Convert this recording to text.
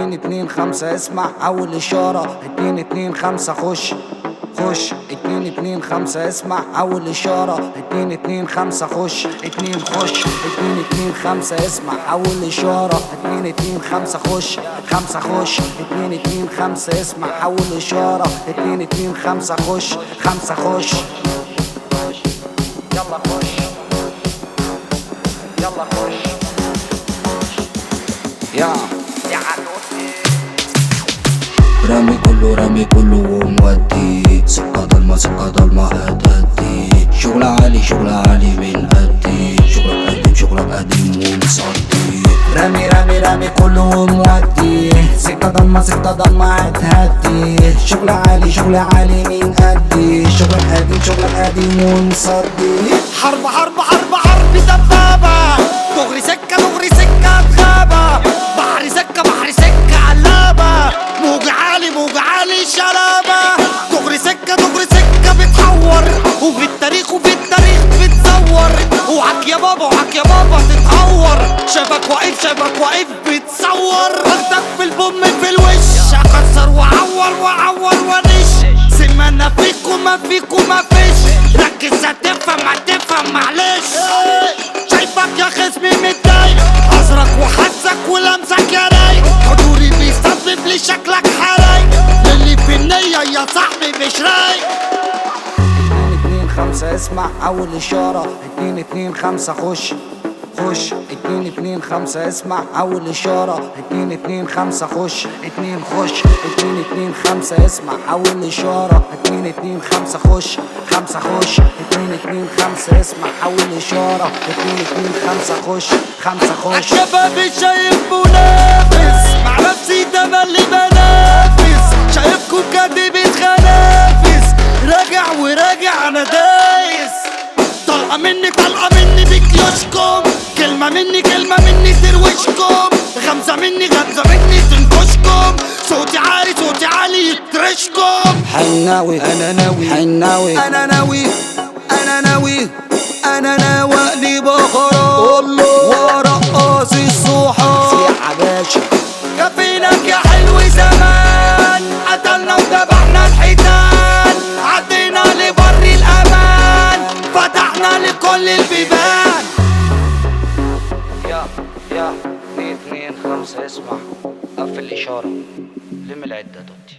اتنين اتنين خمسة اسمع أول إشارة اتنين اتنين خمسة خش خش اتنين اتنين خمسة اسمع أول إشارة اتنين اتنين خمسة خش اتنين خش اتنين اتنين خمسة اسمع أول إشارة اتنين اتنين خمسة خش خمسة خش اتنين اتنين خمسة اسمع أول إشارة اتنين اتنين خمسة خش خمسة خش يلا خش يلا خش يا يا عدوتي رامي كله رامي كله ومودي سكة ضلمة سكة ضلمة هتهدي شغل عالي شغل عالي من قدي شغلك قديم شغلك قديم ومصدي رامي رامي رامي كله ومودي سكة ضلمة سكة ضلمة هتهدي شغل عالي شغل عالي من قدي شغل قديم شغل قديم ومصدي حرب حرب حرب حرب دبابة دغري سكة دغري سكة غابة بحر سكة بحر سكة علابة موج عالي موج عالي شلابة دغري سكة دغري سكة بتحور وفي التاريخ وفي التاريخ بتصور وعك يا بابا وعك يا بابا تتهور شايفك واقف شايفك واقف بتصور اخدك في البوم في الوش اكسر واعور واعور ونش سمعنا فيك وما فيك وما فيش ركز هتفهم هتفهم معلش شايفك يا خصمي متضايق ازرق وحزك ولمسك يا رايق حضوري بيسبب لي شكلك حرايق للي في النية يا صاحبي مش رايق اتنين اتنين خمسة اسمع أول إشارة اتنين اتنين خمسة خش خش اتنين اتنين خمسة اسمع أول إشارة اتنين اتنين خمسة خش اتنين خش اتنين اتنين خمسة اسمع أول إشارة اتنين اتنين خمسة خش خمسة خش اتنين اتنين خمسة اسمع أول إشارة اتنين اتنين خمسة خش خمسة خش شبابي شايف منافس مع نفسي ده اللي بنافس شايفكم كاتبين خنافس راجع وراجع انا دايس طلقه مني طلقه مني بكيوشكم كلمه مني كلمه مني تروشكم غمزه مني غمزه مني تنكشكم صوتي عالي صوتي عالي يترشكم حناوي أنا ناوي حناوي أنا ناوي أنا ناوي أنا ناوي أقلب بخرا ورقص الصحاب سيح باشا كفينك يا حلو زمان قتلنا وذبحنا الحيتان عدينا لبر الامان فتحنا لكل البيبان يا يا اتنين اتنين خمسة اسمع قفل الإشارة لم العدة دوتي